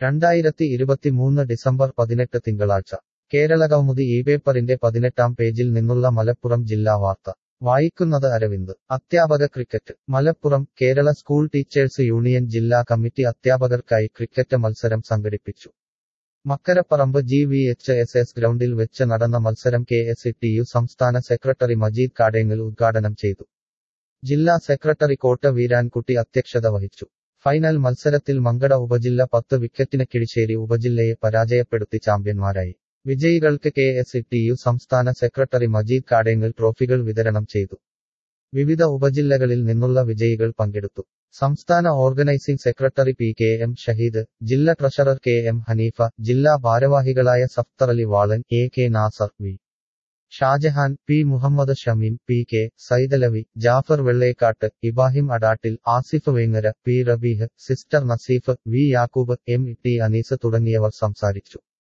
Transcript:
രണ്ടായിരത്തി ഇരുപത്തിമൂന്ന് ഡിസംബർ പതിനെട്ട് തിങ്കളാഴ്ച കേരളകൗമുദി ഈ പേപ്പറിന്റെ പതിനെട്ടാം പേജിൽ നിന്നുള്ള മലപ്പുറം ജില്ലാ വാർത്ത വായിക്കുന്നത് അരവിന്ദ് അധ്യാപക cricket Malappuram Kerala school teachers union ജില്ലാ കമ്മിറ്റി അധ്യാപകർക്കായി ക്രിക്കറ്റ് മത്സരം സംഘടിപ്പിച്ചു Makkaraparamba G V H S S ഗ്രൗണ്ടിൽ വെച്ച് നടന്ന മത്സരം കെ എസ് ടി യു സംസ്ഥാന സെക്രട്ടറി മജീദ് കാടേങ്ങൽ ഉദ്ഘാടനം ചെയ്തു ജില്ലാ സെക്രട്ടറി കോട്ട വീരാൻകുട്ടി അധ്യക്ഷത വഹിച്ചു ഫൈനൽ മത്സരത്തിൽ മങ്കട ഉപജില്ല പത്ത് വിക്കറ്റിന് കിഴിശ്ശേരി ഉപജില്ലയെ പരാജയപ്പെടുത്തി ചാമ്പ്യന്മാരായി വിജയികൾക്ക് കെ എസ് ടി യു സംസ്ഥാന സെക്രട്ടറി മജീദ് കാടേങ്ങൽ ട്രോഫികൾ വിതരണം ചെയ്തു വിവിധ ഉപജില്ലകളിൽ നിന്നുള്ള വിജയികൾ പങ്കെടുത്തു സംസ്ഥാന organising secretary P K M Shaheed ജില്ലാ ട്രഷറർ കെ എം ഹനീഫ ജില്ലാ ഭാരവാഹികളായ Safdarali Valan A K Nasar V Shajahan P Muhammad Shameem P K Saidalavi Jafar Vellekkatt Ibrahim Adattil Asif Vengara P Rabeeh sister Naseef V Yakub M T Anees തുടങ്ങിയവർ സംസാരിച്ചു